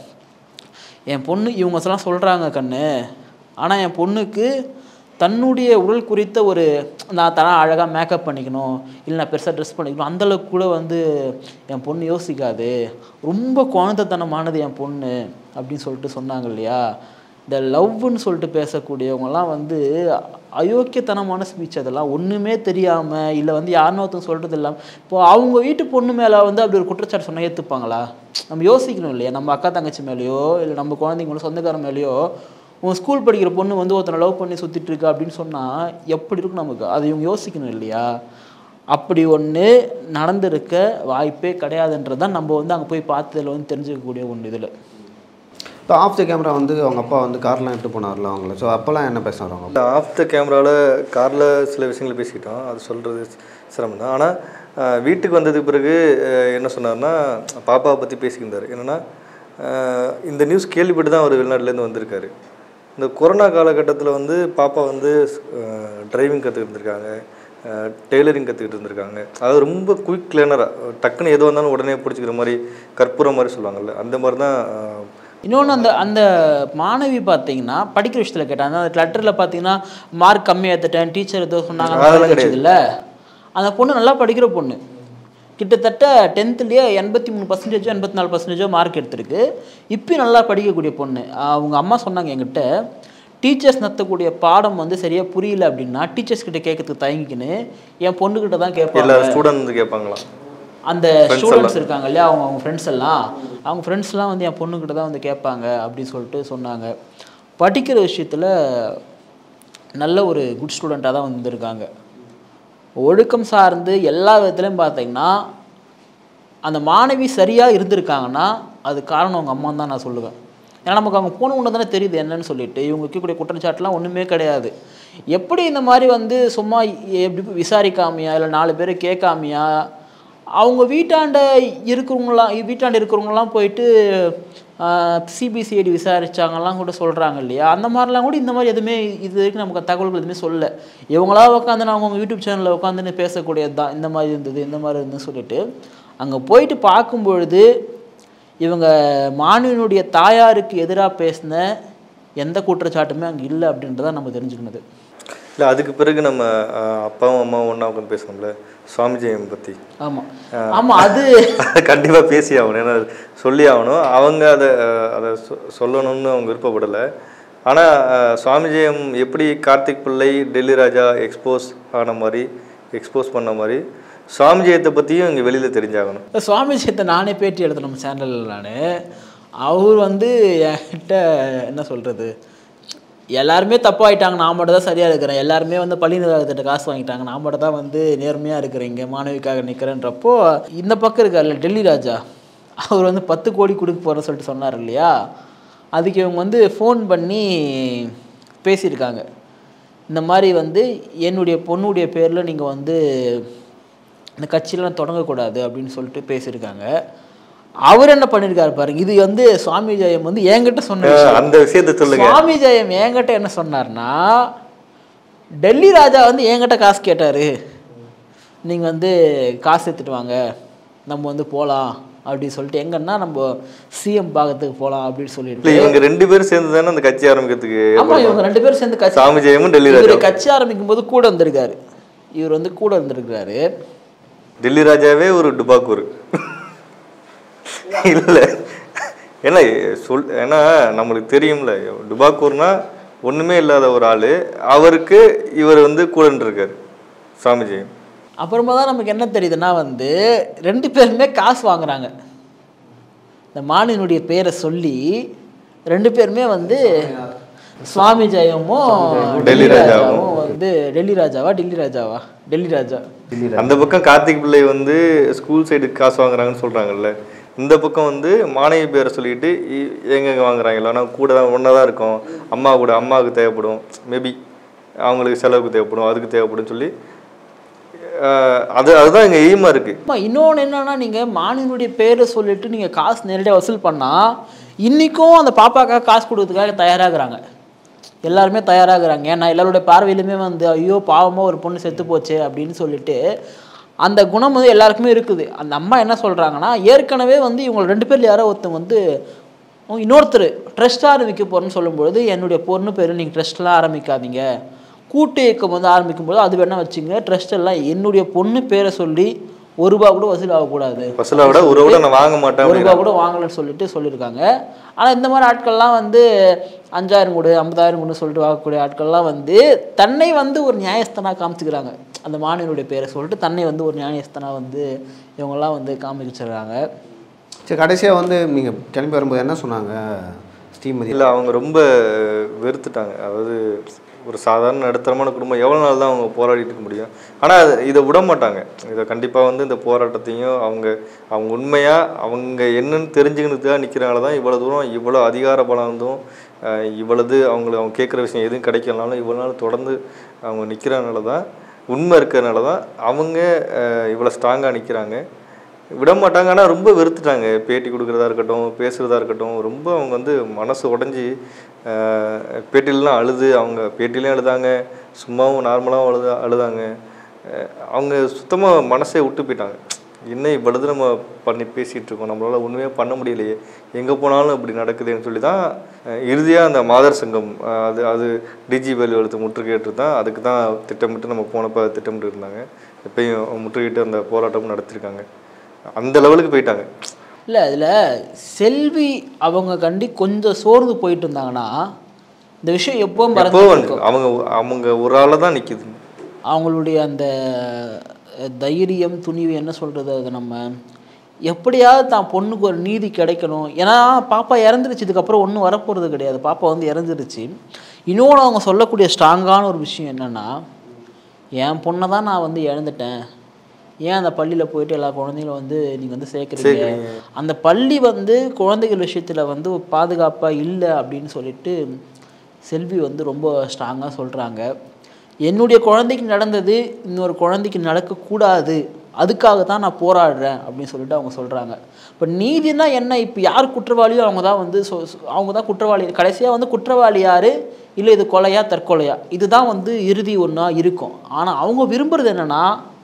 என் பொண்ணு இவங்க எல்லாம் சொல்கிறாங்க கண்ணு ஆனால் என் பொண்ணுக்கு தன்னுடைய உடல் குறித்த ஒரு நான் தன அழகாக மேக்கப் பண்ணிக்கணும் இல்லை நான் பெருசாக ட்ரெஸ் பண்ணிக்கணும் அந்தளவுக்கு கூட வந்து என் பொண்ணு யோசிக்காது ரொம்ப குழந்தைத்தனமானது என் பொண்ணு அப்படின்னு சொல்லிட்டு சொன்னாங்க இல்லையா இந்த லவ்னு சொல்லிட்டு பேசக்கூடியவங்கலாம் வந்து அயோக்கியத்தனமான ஸ்பீச் அதெல்லாம் ஒன்றுமே தெரியாமல் இல்லை வந்து யாருன்னு ஒருத்தன் சொல்கிறது இல்லாமல் இப்போ அவங்க வீட்டு பொண்ணு மேலே வந்து அப்படி ஒரு குற்றச்சாட்டு சொன்னால் ஏற்றுப்பாங்களா நம்ம யோசிக்கணும் இல்லையா நம்ம அக்கா தங்கச்சி மேலேயோ இல்லை நம்ம குழந்தைங்க மேலே சொந்தக்காரன் மேலேயோ உன் ஸ்கூல் படிக்கிற பொண்ணு வந்து ஒருத்தனை லவ் பண்ணி சுற்றிட்டு இருக்கா அப்படின்னு சொன்னால் எப்படி இருக்கும் நமக்கு அதை இவங்க யோசிக்கணும் இல்லையா அப்படி ஒன்று நடந்திருக்க வாய்ப்பே கிடையாதுன்றது தான் நம்ம வந்து அங்கே போய் பார்த்ததில் வந்து தெரிஞ்சுக்கக்கூடிய ஒன்று இதில் இப்போ ஆஃப் த கேமரா வந்து அவங்க அப்பா வந்து கார்லாம் எடுத்து போனார்ல அவங்கள ஸோ அப்போல்லாம் என்ன பேசுனார் அவங்க அப்பா? ஆஃப் த கேமராவில் காரில் சில விஷயங்களை பேசிக்கிட்டோம் அது சொல்கிறது சிரமம் தான் ஆனால் வீட்டுக்கு வந்ததுக்கு பிறகு அஹ், என்ன சொன்னார்னா பாப்பாவை பற்றி பேசிக்கிருந்தார் என்னென்னா இந்த நியூஸ் கேள்விப்பட்டு தான் அவர் வெளிநாட்டிலேருந்து வந்திருக்காரு இந்த கொரோனா காலகட்டத்தில் வந்து பாப்பா வந்து டிரைவிங் கற்றுக்கிட்டு இருந்திருக்காங்க டெய்லரிங் கற்றுக்கிட்டு இருந்திருக்காங்க அது ரொம்ப குயிக் லேர்னராக டக்குன்னு எது வந்தாலும் உடனே பிடிச்சிக்கிற மாதிரி கற்பூரம் மாதிரி சொல்லுவாங்கல்ல அந்த மாதிரி தான் அஹ், இன்னொன்று அந்த அந்த மாணவி பார்த்தீங்கன்னா படிக்கிற விஷயத்தில் கேட்டாங்க அந்த லெட்டரில் பார்த்தீங்கன்னா மார்க் கம்மியாக எடுத்துட்டேன் டீச்சர் ஏதோ சொன்னாங்க அதெல்லாம் கிடையாது. இல்லை அந்த பொண்ணு நல்லா படிக்கிற பொண்ணு கிட்டத்தட்ட டென்த்துலேயே எண்பத்தி மூணு பர்சன்டேஜோ எண்பத்தி நாலு பர்சன்டேஜோ மார்க் எடுத்திருக்கு இப்பயும் நல்லா படிக்கக்கூடிய பொண்ணு அவங்க அம்மா சொன்னாங்க என்கிட்ட டீச்சர்ஸ் நடத்தக்கூடிய பாடம் வந்து சரியாக புரியல அப்படின்னா டீச்சர்ஸ் கிட்ட கேட்கறதுக்கு தயங்கிக்கின்னு என் பொண்ணுக்கிட்ட தான் கேட்பாங்க எல்லா ஸ்டூடெண்ட் வந்து கேட்பாங்களாம் அந்த ஸ்டூடெண்ட்ஸ் இருக்காங்க இல்லையா அவங்க அவங்க ஃப்ரெண்ட்ஸ் எல்லாம் அவங்க ஃப்ரெண்ட்ஸ்லாம் வந்து என் பொண்ணுக்கிட்ட தான் வந்து கேட்பாங்க அப்படின்னு சொல்லிட்டு சொன்னாங்க படிக்கிற விஷயத்தில் நல்ல ஒரு குட் ஸ்டூடெண்ட்டாக தான் வந்திருக்காங்க ஒழுக்கம் சார்ந்து எல்லா விதத்துலையும் பார்த்தீங்கன்னா அந்த மாணவி சரியாக இருந்திருக்காங்கன்னா அது காரணம் அவங்க அம்மா தான் நான் சொல்லுவேன் ஏன்னா நமக்கு அவங்க போன ஒன்று தானே தெரியுது என்னன்னு சொல்லிட்டு இவங்க வைக்கக்கூடிய குற்றச்சாட்டுலாம் ஒன்றுமே கிடையாது எப்படி இந்த மாதிரி வந்து சும்மா எப்படி விசாரிக்காமையா இல்லை நாலு பேரை கேட்காமையா அவங்க வீட்டாண்ட இருக்கிறவங்களாம் வீட்டாண்ட இருக்கிறவங்களாம் போயிட்டு சிபிசிஐடி விசாரிச்சாங்கலாம் கூட சொல்கிறாங்க இல்லையா அந்த மாதிரிலாம் கூட இந்த மாதிரி எதுவுமே இது வரைக்கும் நமக்கு தகவல்கள் எதுவுமே சொல்லல இவங்களா உட்காந்து நான் அவங்க யூடியூப் சேனலில் உட்காந்துன்னு பேசக்கூடியது தான் இந்த மாதிரி இருந்தது இந்த மாதிரி இருந்ததுன்னு சொல்லிட்டு அங்கே போயிட்டு பார்க்கும் பொழுது இவங்க மாணவியினுடைய தாயாருக்கு எதிராக பேசின எந்த குற்றச்சாட்டுமே அங்கே இல்லை அப்படின்றத நம்ம தெரிஞ்சுக்கினது இல்லை அதுக்கு பிறகு நம்ம அஹ், அப்பாவும் அம்மாவும் ஒன்றா உட்காந்து பேசணும்ல சுவாமிஜியம் பற்றி ஆமாம் ஆமாம் அது கண்டிப்பாக பேசி ஆகணும் ஏன்னா சொல்லி ஆகணும் அவங்க அதை அஹ், அதை சொ- சொல்லணும்னு அவங்க விருப்பப்படலை ஆனால் சுவாமிஜெயம் எப்படி கார்த்திக் பிள்ளை டெல்லி ராஜா எக்ஸ்போஸ் ஆன மாதிரி எக்ஸ்போஸ் பண்ண மாதிரி சுவாமி ஜெயத்தை பற்றியும் இங்கே வெளியில் தெரிஞ்சாகணும் இந்த சுவாமி சேத்தை நானே பேட்டி எடுத்தேன் நம்ம சேனலில் நான் அவர் வந்து என்கிட்ட என்ன சொல்கிறது எல்லாருமே தப்பாயிட்டாங்க நான் மட்டும் தான் சரியாக இருக்கிறேன் எல்லாருமே வந்து பள்ளி நிர்வாகத்திட்ட காசு வாங்கிட்டாங்க நான் மட்டும் தான் வந்து நேர்மையாக இருக்கிறேன் இங்கே மாணவிக்காக நிற்கிறேன்றப்போ இந்த பக்கம் இருக்கார்ல டெல்லி ராஜா அவர் வந்து பத்து கோடி கொடுக்க போகிறேன்னு சொல்லிட்டு சொன்னார் இல்லையா அதுக்கு இவங்க வந்து ஃபோன் பண்ணி பேசியிருக்காங்க இந்த மாதிரி வந்து என்னுடைய பொண்ணுடைய பேரில் நீங்கள் வந்து இந்த கட்சியெல்லாம் தொடங்கக்கூடாது அப்படின்னு சொல்லிட்டு பேசியிருக்காங்க அவர் என்ன பண்ணியிருக்காரு பாருங்க இது வந்து சுவாமி ஜெயம் வந்து என்கிட்ட சொன்ன விஷயம். அந்த விஷயத்த சொல்லுங்க சுவாமி ஜெயம் என்கிட்ட என்ன சொன்னார்னா டெல்லி ராஜா வந்து என்கிட்ட காசு கேட்டாரு நீங்க வந்து காசு எடுத்துட்டு வாங்க நம்ம வந்து போகலாம் அப்படின்னு சொல்லிட்டு எங்கன்னா நம்ம சிஎம் பாகத்துக்கு போகலாம் அப்படின்னு இல்லை சொல்லிட்டு இவங்க ரெண்டு பேரும் சேர்ந்து தானே அந்த கட்சி ஆரம்பிக்கிறதுக்கு ஆமா இவங்க ரெண்டு பேரும் சேர்ந்து கட்சி சாமி ஜெயமும் டெல்லி ராஜா இவர் கட்சி ஆரம்பிக்கும் போது கூட வந்திருக்காரு இவர் வந்து கூட வந்திருக்காரு டெல்லி ராஜாவே ஒரு டுபாக்கூர் இல்லை ஏன்னா சொல் ஏன்னா நம்மளுக்கு தெரியும்ல டுபாக்கூர்னா ஒன்றுமே இல்லாத ஒரு ஆள் அவருக்கு இவர் வந்து கூட இருக்காரு சாமிஜி அப்புறமா தான் நமக்கு என்ன தெரியுதுன்னா வந்து ரெண்டு பேருமே காசு வாங்குறாங்க இந்த மானினுடைய பேரை சொல்லி ரெண்டு பேருமே வந்து சுவாமி ஜெயமும் டெல்லி டெல்லி ராஜாவும். ராஜாவும் வந்து டெல்லி ராஜாவா டெல்லி ராஜாவா டெல்லி ராஜா அந்த பக்கம் கார்த்திக் பிள்ளை வந்து ஸ்கூல் சைடுக்கு காசு வாங்குறாங்கன்னு சொல்கிறாங்கல்ல இந்த பக்கம் வந்து மாணவி பேரை சொல்லிட்டு இ- எங்கெங்க வாங்குறாங்க ஆனால் கூட தான் ஒன்றா தான் இருக்கும் அம்மா கூட அம்மாவுக்கு தேவைப்படும் மேபி அவங்களுக்கு செலவுக்கு தேவைப்படும் அதுக்கு தேவைப்படும் சொல்லி அஹ், அது அதுதான் எங்கள் எய்மாக இருக்குது ஆமா இன்னொன்று என்னன்னா நீங்கள் மானினுடைய பேரை சொல்லிட்டு நீங்கள் காசு நேரடியாக வசூல் பண்ணால் இன்றைக்கும் அந்த பாப்பாக்காக காசு கொடுக்கறதுக்காக தயாராகிறாங்க எல்லாருமே தயாராகிறாங்க ஏன்னா எல்லாருடைய பார்வையிலுமே வந்து ஐயோ பாவமாக ஒரு பொண்ணு செத்து போச்சே அப்படின்னு சொல்லிட்டு அந்த குணம் வந்து எல்லாருக்குமே இருக்குது அந்த அம்மா என்ன சொல்கிறாங்கன்னா ஏற்கனவே வந்து இவங்க ரெண்டு பேர்ல யாரோ ஒருத்தவங்க வந்து அவங்க இன்னொருத்தர் ட்ரஸ்ட் ஆரம்பிக்க போகிறேன்னு சொல்லும்பொழுது என்னுடைய பொண்ணு பேர் நீங்கள் ட்ரஸ்ட்லாம் ஆரம்பிக்காதீங்க கூட்டு இயக்கம் வந்து ஆரம்பிக்கும்போது அது வேணா வச்சுங்க ட்ரஸ்ட் எல்லாம் என்னுடைய பொண்ணு பேரை சொல்லி ஒரு ரூபா கூட வசூல் ஆகக்கூடாது வசூலை விட ஒரு விட நான் வாங்க மாட்டேன் ஒரு ரூபா கூட வாங்கலன்னு சொல்லிட்டு சொல்லியிருக்காங்க ஆனால் இந்த மாதிரி ஆட்கள்லாம் வந்து அஞ்சாயிரம் கொடு ஐம்பதாயிரம் கொடு சொல்லிட்டு வாங்கக்கூடிய ஆட்கள்லாம் வந்து தன்னை வந்து ஒரு நியாயஸ்தனா காமிச்சுக்கிறாங்க அந்த மாநிலனுடைய பேரை சொல்லிட்டு தன்னை வந்து ஒரு நியாயஸ்தனா வந்து இவங்கெல்லாம் வந்து காமிச்சிடுறாங்க சரி கடைசியாக வந்து நீங்கள் கிளம்பி வரும்போது என்ன சொன்னாங்க ஸ்ரீமதி இல்லை அவங்க ரொம்ப வெறுத்துட்டாங்க அதாவது ஒரு சாதாரண நடுத்தரமான குடும்பம் எவ்வளோ நாள் தான் அவங்க போராடிட்டு இருக்க முடியும் ஆனால் இதை விட மாட்டாங்க இதை கண்டிப்பாக வந்து இந்த போராட்டத்தையும் அவங்க அவங்க உண்மையாக அவங்க என்னன்னு தெரிஞ்சுக்கினதுக்காக நிற்கிறாங்கள தான் இவ்வளோ தூரம் இவ்வளோ அதிகார பலம் இருந்தும் அஹ், இவ்வளவு அவங்களுக்கு அவங்க கேட்குற விஷயம் எதுவும் கிடைக்கலனாலும் இவ்வளோ நாள் தொடர்ந்து அவங்க நிற்கிறனால தான் உண்மை இருக்கிறனால தான் அவங்க அஹ், இவ்வளோ ஸ்ட்ராங்காக நிற்கிறாங்க விட மாட்டாங்க ஆனால் ரொம்ப வெறுத்துட்டாங்க பேட்டி கொடுக்குறதா இருக்கட்டும் பேசுகிறதா இருக்கட்டும் ரொம்ப அவங்க வந்து மனசு உடஞ்சி பேட்டிலலாம் அழுது அவங்க பேட்டிலையும் அழுதாங்க சும்மாவும் நார்மலாகவும் அழுதா அழுதாங்க அஹ் அவங்க சுத்தமாக மனசே விட்டு போயிட்டாங்க என்ன இவ்வளவு நம்ம பண்ணி பேசிகிட்டு இருக்கோம் நம்மளால் ஒன்றுமே பண்ண முடியலையே எங்கே போனாலும் இப்படி நடக்குதுன்னு சொல்லி தான் இறுதியாக அந்த மாதர் சங்கம் அஹ் அது அது டிஜி வேலு எழுத்து முற்றுகையிட்டு தான் அதுக்கு தான் திட்டமிட்டு நம்ம போனப்போ திட்டமிட்டு இருந்தாங்க எப்பயும் முற்றுகையிட்டு அந்த போராட்டமும் நடத்திருக்காங்க அந்த லெவலுக்கு போயிட்டாங்க இல்லை அதில் செல்வி அவங்க கண்டி கொஞ்சம் சோர்ந்து போயிட்டு இருந்தாங்கன்னா இந்த விஷயம் எப்போ எப்போ மறந்து வந்து அவங்க அவங்க ஒரு ஆளை தான் நிற்கிது அவங்களுடைய அந்த அஹ், தைரியம் துணிவு என்ன சொல்கிறது அது நம்ம எப்படியாவது தான் பொண்ணுக்கு ஒரு நீதி கிடைக்கணும் ஏன்னா பாப்பா இறந்துருச்சு இதுக்கப்புறம் ஒன்றும் வரப்போகிறது கிடையாது பாப்பா வந்து இறந்துருச்சு இன்னொன்று அவங்க சொல்லக்கூடிய ஸ்ட்ராங்கான ஒரு விஷயம் என்னென்னா என் பொண்ணை தான் நான் வந்து இழந்துட்டேன் ஏன் அந்த பள்ளியில் போயிட்டு எல்லா குழந்தைங்களும் வந்து நீங்கள் வந்து சேர்க்குறீங்க அந்த பள்ளி வந்து குழந்தைகள் விஷயத்தில் வந்து பாதுகாப்பாக இல்லை அப்படின்னு சொல்லிட்டு செல்வி வந்து ரொம்ப ஸ்ட்ராங்காக சொல்கிறாங்க என்னுடைய குழந்தைக்கு நடந்தது இன்னொரு குழந்தைக்கு நடக்கக்கூடாது அதுக்காக தான் நான் போராடுறேன் அப்படின்னு சொல்லிட்டு அவங்க சொல்கிறாங்க இப்போ நீதினா என்ன இப்போ யார் குற்றவாளியோ அவங்க தான் வந்து சொ சொ- அவங்க தான் குற்றவாளி கடைசியாக வந்து குற்றவாளி யார் இல்லை இது கொலையா தற்கொலையா இதுதான் வந்து இறுதி ஒன்றா இருக்கும் ஆனால் அவங்க விரும்புறது என்னென்னா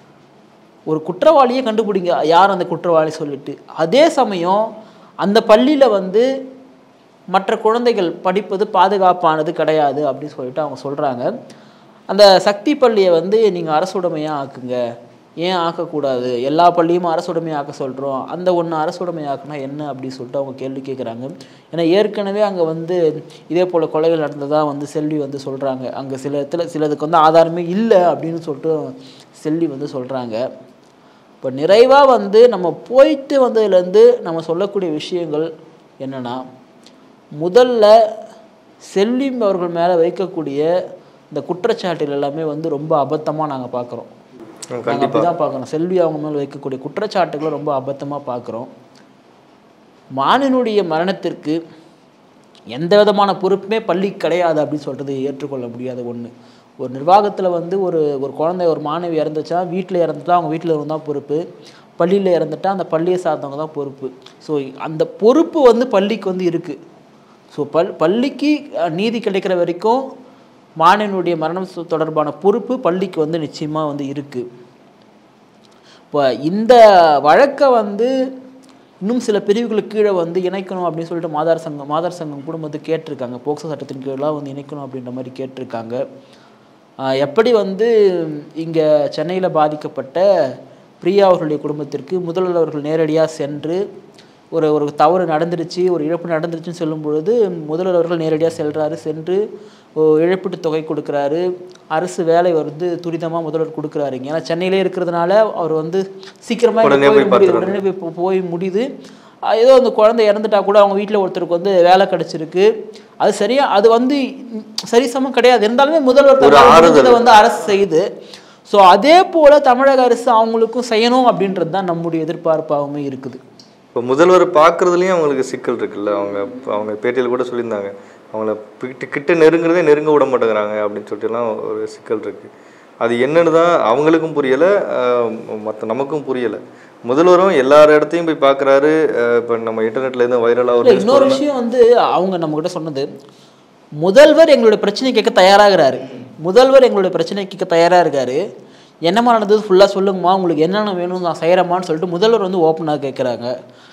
ஒரு குற்றவாளியை கண்டுபிடிங்க யார் அந்த குற்றவாளி சொல்லிட்டு அதே சமயம் அந்த பள்ளியில் வந்து மற்ற குழந்தைகள் படிப்பது பாதுகாப்பானது கிடையாது அப்படின்னு சொல்லிட்டு அவங்க சொல்கிறாங்க அந்த சக்தி பள்ளியை வந்து நீங்கள் அரசுடைமையாக ஆக்குங்க ஏன் ஆக்கக்கூடாது எல்லா பள்ளியும் அரசுடைமை ஆக்க சொல்கிறோம் அந்த ஒன்று அரசுடைமை ஆக்குனா என்ன அப்படின்னு சொல்லிட்டு அவங்க கேள்வி கேட்குறாங்க ஏன்னா ஏற்கனவே அங்கே வந்து இதே போல் கொலைகள் நடந்ததாக வந்து செல்வி வந்து சொல்கிறாங்க அங்கே சில இடத்துல சிலதுக்கு வந்து ஆதாரமே இல்லை அப்படின்னு சொல்லிட்டு செல்வி வந்து சொல்கிறாங்க இப்போ நிறைவாக வந்து நம்ம போயிட்டு வந்ததுலேருந்து நம்ம சொல்லக்கூடிய விஷயங்கள் என்னென்னா முதல்ல செல்வம் அவர்கள் மேலே வைக்கக்கூடிய இந்த குற்றச்சாட்டுகள் எல்லாமே வந்து ரொம்ப அபத்தமாக நாங்கள் பார்க்குறோம் நாங்கள் கண்டிப்பாக அப்படி தான் பார்க்குறோம் செல்வி அவங்க மேலே வைக்கக்கூடிய குற்றச்சாட்டுகளை ரொம்ப அபத்தமாக பார்க்குறோம் மானினுடைய மரணத்திற்கு எந்த விதமான பொறுப்புமே பள்ளி கிடையாது அப்படின்னு சொல்கிறது ஏற்றுக்கொள்ள முடியாத ஒன்று ஒரு நிர்வாகத்தில் வந்து ஒரு ஒரு குழந்தை ஒரு மாணவி இறந்துச்சா வீட்டில் இறந்துட்டா அவங்க வீட்டில் இருந்தால் தான் பொறுப்பு பள்ளியில் இறந்துட்டா அந்த பள்ளியை சார்ந்தவங்க தான் பொறுப்பு ஸோ அந்த பொறுப்பு வந்து பள்ளிக்கு வந்து இருக்குது ஸோ பல் பள்ளிக்கு அஹ், நீதி கிடைக்கிற வரைக்கும் மாணவனுடைய மரணம் சொ- தொடர்பான பொறுப்பு பள்ளிக்கு வந்து நிச்சயமாக வந்து இருக்குது இப்போ இந்த வழக்கை வந்து இன்னும் சில பிரிவுகளுக்கு கீழே வந்து இணைக்கணும் அப்படின்னு சொல்லிட்டு மாதார் சங்கம் மாதார் சங்கம் கூட வந்து கேட்டிருக்காங்க போக்சோ சட்டத்தின் கீழெலாம் வந்து இணைக்கணும் அப்படின்ற மாதிரி கேட்டிருக்காங்க ஆஹ் எப்படி வந்து இங்கே சென்னையில் பாதிக்கப்பட்ட பிரியா அவர்களுடைய குடும்பத்திற்கு முதல்வர் அவர்கள் நேரடியாக சென்று ஒரு ஒரு தவறு நடந்துருச்சு ஒரு இழப்பு நடந்துருச்சுன்னு சொல்லும் பொழுது முதல்வர் அவர்கள் நேரடியாக செல்றாரு சென்று ஓ, இழப்பீட்டுத் தொகை கொடுக்குறாரு அரசு வேலை வந்து துரிதமாக முதல்வர் கொடுக்குறாருங்க ஏன்னா சென்னையிலே இருக்கிறதுனால அவர் வந்து சீக்கிரமாக உடனே போய் போய் முடியுது உடனே போய் போ- போய் முடியுது அஹ் ஏதோ அந்த குழந்தை இறந்துட்டா கூட அவங்க வீட்டில் ஒருத்தருக்கு வந்து வேலை கிடைச்சிருக்கு அது சரியா அது வந்து ம், சரிசமம் கிடையாது இருந்தாலுமே முதல்வர் ஒரு தன்னால் ஆறுதல். முடிஞ்சதை வந்து அரசு செய்யுது ஸோ அதே போல தமிழக அரசு அவங்களுக்கும் செய்யணும் அப்படின்றது தான் நம்முடைய எதிர்பார்ப்பாகவுமே இருக்குது இப்போ முதல்வர் பார்க்குறதுலையும் அவங்களுக்கு சிக்கல் இருக்குல்ல அவங்க அவங்க பேட்டியில் கூட சொல்லியிருந்தாங்க அவங்கள கிட்ட கிட்ட நெருங்குறதே நெருங்க விட மாட்டேங்கிறாங்க அப்படின்னு சொல்லிட்டுலாம் ஒரு சிக்கல் இருக்குது அது என்னன்னு தான் அவங்களுக்கும் புரியலை மற்ற நமக்கும் புரியலை முதல்வரும் எல்லார் இடத்தையும் போய் பார்க்குறாரு இப்போ நம்ம இன்டர்நெட்டில் எதுவும் வைரலாக இல்ல, ஒரு இன்னொரு விஷயம் வந்து அவங்க நம்ம கிட்ட சொன்னது முதல்வர் எங்களுடைய பிரச்சனை கேட்க தயாராகிறாரு முதல்வர் எங்களுடைய பிரச்சனை கேட்க தயாரா இருக்காரு என்னம்மா நடந்தது ஃபுல்லாக சொல்லுங்கம்மா உங்களுக்கு என்னென்ன வேணும் நான் செய்கிறேம்மான்னு சொல்லிட்டு முதல்வர் வந்து ஓப்பனாக கேட்குறாங்க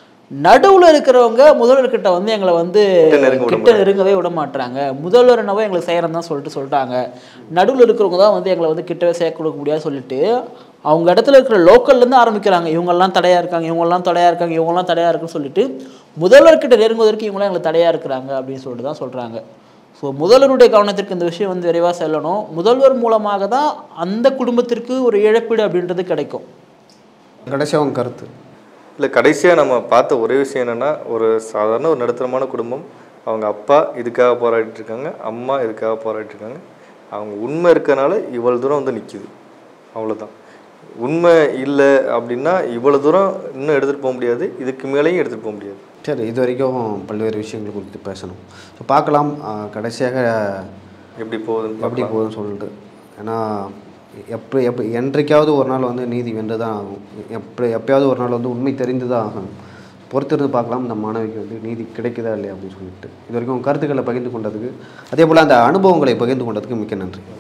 நடுவுல இருக்கிறவங்க முதல்வர்கிட்ட வந்து எங்களை வந்து கிட்ட நெருங்க விட கிட்ட நெருங்கவே விட மாட்டாங்க முதல்வர் என்னவோ எங்களுக்கு செய்கிறேன் தான் சொல்லிட்டு சொல்லிட்டாங்க நடுவுல இருக்கிறவங்க தான் வந்து எங்களை வந்து கிட்டவே சேர்க்க கொடுக்க முடியாது சொல்லிட்டு அவங்க இடத்துல இருக்கிற லோக்கல்ல இருந்து ஆரம்பிக்கிறாங்க இவங்கெல்லாம் தடையா இருக்காங்க இவங்கெல்லாம் தடையா இருக்காங்க இவங்கெல்லாம் தடையா இருக்குன்னு சொல்லிட்டு முதல்வர்கிட்ட நெருங்குவதற்கு இவங்களாம் எங்களுக்கு தடையா இருக்கிறாங்க அப்படின்னு சொல்லிட்டு தான் சொல்றாங்க ஸோ முதல்வருடைய கவனத்திற்கு இந்த விஷயம் வந்து விரைவாக செல்லணும் முதல்வர் மூலமாக தான் அந்த குடும்பத்திற்கு ஒரு இழப்பீடு அப்படின்றது கிடைக்கும் கடைசியாக உங்க கருத்து இல்லை கடைசியாக நம்ம பார்த்த ஒரே விஷயம் என்னென்னா ஒரு சாதாரண ஒரு நடுத்தரமான குடும்பம் அவங்க அப்பா இதுக்காக போராடிட்டு இருக்காங்க அம்மா இதுக்காக போராடிட்டு இருக்காங்க அவங்க உண்மை இருக்கனால இவ்வளோ தூரம் வந்து நிற்கிது அவ்வளோதான் உண்மை இல்லை அப்படின்னா இவ்வளோ தூரம் இன்னும் எடுத்துகிட்டு போக முடியாது இதுக்கு மேலேயும் எடுத்துகிட்டு போக முடியாது சரி இது வரைக்கும் பல்வேறு விஷயங்கள் குறித்து பேசணும் ஸோ பார்க்கலாம் ஆஹ் கடைசியாக எப்படி போகுதுன்னு எப்படி பார்க்கலாம். போகுதுன்னு சொல்லிட்டு ஏன்னா எப்போ எப்போ என்றைக்காவது ஒரு நாள் வந்து நீதி வென்று தான் ஆகும் எப்போ எப்பயாவது ஒரு நாள் வந்து உண்மை தெரிந்து தான் ஆகணும் பொறுத்திருந்து பார்க்கலாம் இந்த மாணவிக்கு வந்து நீதி கிடைக்குதா இல்லையா அப்படின்னு சொல்லிட்டு இது வரைக்கும் உங்க கருத்துக்களை பகிர்ந்து கொண்டதுக்கு அதே போல் அந்த அனுபவங்களை பகிர்ந்து கொண்டதுக்கு மிக்க நன்றி